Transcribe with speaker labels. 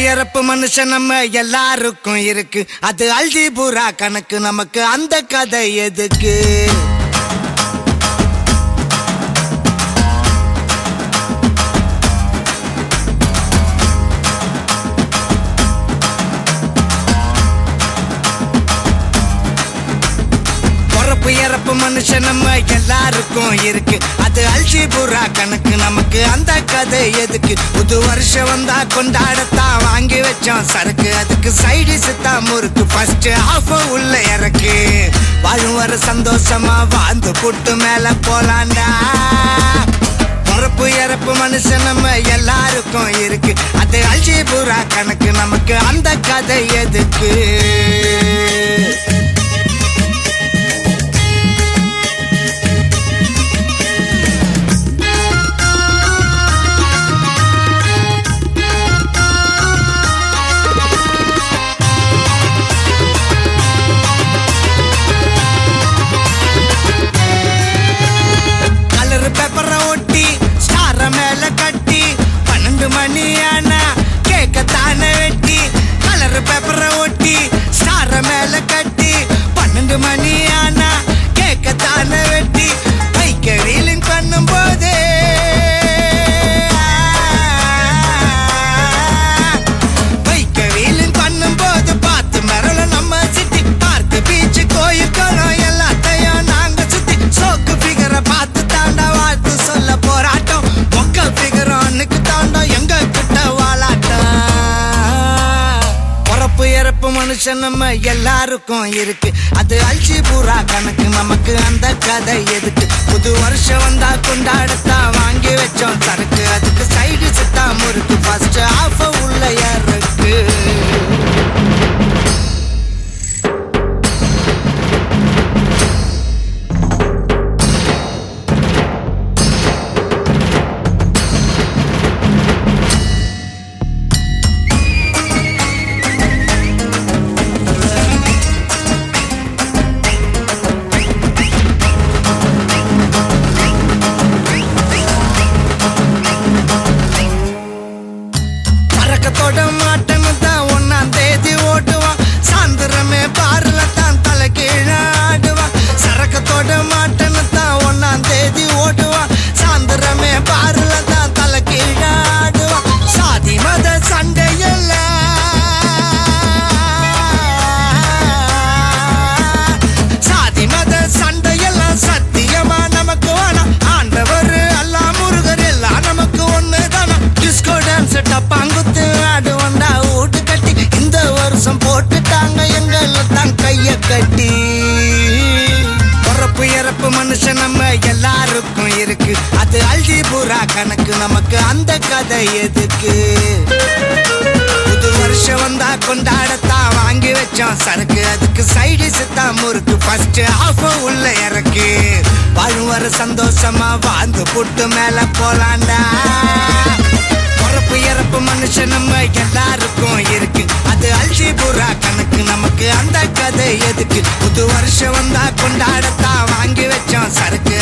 Speaker 1: இறப்பு மனுஷன் நம்ம எல்லாருக்கும் இருக்கு அது அல்ஜிபுரா கணக்கு நமக்கு அந்த கதை எதுக்கு பொறப்பு இறப்பு மனுஷன் நம்ம எல்லாருக்கும் இருக்கு அது அல்ஜிபுரா கணக்கு நமக்கு அந்த கதை எதுக்கு புது வருஷம் வந்தா கொண்டாடத்தான் வாங்கி வச்சோம் சரக்கு அதுக்கு சைடு சித்தா முறுக்கு ஃபர்ஸ்ட் ஆஃப் உள்ள இறக்கு வாழும் வர சந்தோஷமா வாழ்ந்து புட்டு மேல போலாண்டா பொறப்பு இறப்பு மனுஷன் நம்ம எல்லாருக்கும் இருக்கு அது அல்ஜிபுரா கணக்கு நமக்கு அந்த கதை எதுக்கு கலர் பேப்பரை ஒட்டி ஸ்டார மேல கட்டி பன்னெண்டு மணி ஆனா கேக்க தானே வெட்டி கலர் பேப்பரை ஒட்டி ஸ்டார மேல கட்டி பன்னெண்டு மணி ஆனா கேக்க தானே வெட்டி பைக்க ரீலிங் பண்ணும் போதே பைக்க வீலிங் பண்ணும் போது பார்த்து மிரள நம்ம சிட்டி பார்த்து பீச்சு கோயில் குளம் எல்லாத்தையும் நாங்க சுத்தி சோக்கு ஃபிகரை பார்த்து தாண்டா வாழ்த்து சொல்ல போராட்டம் மொக்க ஃபிகரும் அன்னைக்கு தாண்டா எங்க கிட்ட வாழாட்டம் பொறப்பு இறப்பு மனுஷன் நம்ம எல்லாருக்கும் இருக்கு அது அல்சி பூரா கணக்கு நமக்கு அந்த கதை எதுக்கு புது வருஷம் வந்தா கொண்டாடத்தான் வாங்கி வச்சோம் சரக்கு அதுக்கு சைடு சித்தா முறுக்கு ஃபர்ஸ்ட் ஆஃப் உள்ள இருக்கு பறக்கத்தோட மாட்டன்னு தான் ஒன்னாம் தேதி ஓட்டுவான் சாயந்தரமே பாருல தான் தலை கீழே ஆடுவான் சரக்கத்தோட மாட்டன்னு தான் ஒன்னாம் தேதி ஓட்டுவான் சாயந்தரமே பாருல தான் தலை கீழே ஆடுவான் சாதி மத சண்டையெல்லாம் சாதி மத சண்டையெல்லாம் சத்தியமா நமக்கு வேணாம் ஆண்டவர் எல்லாம் முருகர் எல்லாம் நமக்கு ஒண்ணு தானா டிஸ்கோ டான்ஸ் டப்பாங்குத்து ஆடுவண்டா வீட்டு கட்டி இந்த வருஷம் போட்டுட்டாங்க எங்கள தான் கைய கட்டி பொறப்பு இறப்பு மனுஷன் நம்ம எல்லாருக்கும் இருக்கு அது அல்ஜிபுரா கணக்கு நமக்கு அந்த கதை எதுக்கு புது வருஷம் வந்தா கொண்டாடத்தான் வாங்கி வச்சோம் சரக்கு அதுக்கு சைடு சித்தா முறுக்கு ஃபர்ஸ்ட் ஆஃப் உள்ள இறக்கு வாழும் வர சந்தோஷமா வாழ்ந்து புட்டு மேல போலாண்டா பொறப்பு இறப்பு மனுஷன் நம்ம எல்லாருக்கும் இருக்கு அது அல்ஜிபுரா கணக்கு நமக்கு அந்த கதை எதுக்கு புது வருஷம் வந்தா கொண்டாடத்தான் வாங்கி வச்சோம் சரக்கு